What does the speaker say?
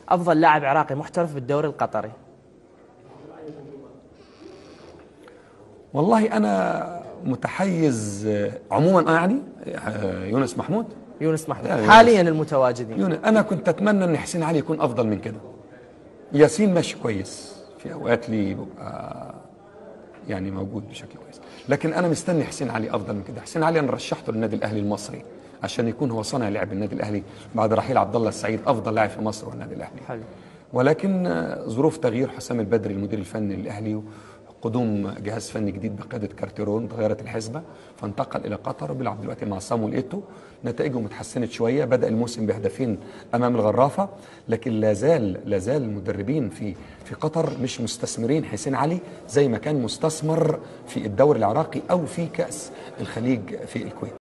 افضل لاعب عراقي محترف بالدوري القطري والله انا متحيز آه، عموما أنا يعني آه، يونس محمود يونس محمود لا، يونس. حاليا المتواجدين يونس انا كنت اتمنى ان حسين علي يكون افضل من كده ياسين ماشي كويس في اوقات لي بيبقى يعني موجود بشكل كويس لكن انا مستني حسين علي افضل من كده حسين علي انا رشحته للنادي الاهلي المصري عشان يكون هو صانع لعب النادي الاهلي بعد رحيل عبد الله السعيد افضل لاعب في مصر والنادي الاهلي حلو ولكن آه، ظروف تغيير حسام البدري المدير الفني للاهلي قدوم جهاز فني جديد بقياده كارتيرون تغيرت الحسبه فانتقل الى قطر وبيلعب دلوقتي مع صامويل ايتو نتائجهم اتحسنت شويه بدا الموسم بهدفين امام الغرافه لكن لا زال لا زال المدربين في في قطر مش مستثمرين حسين علي زي ما كان مستثمر في الدوري العراقي او في كاس الخليج في الكويت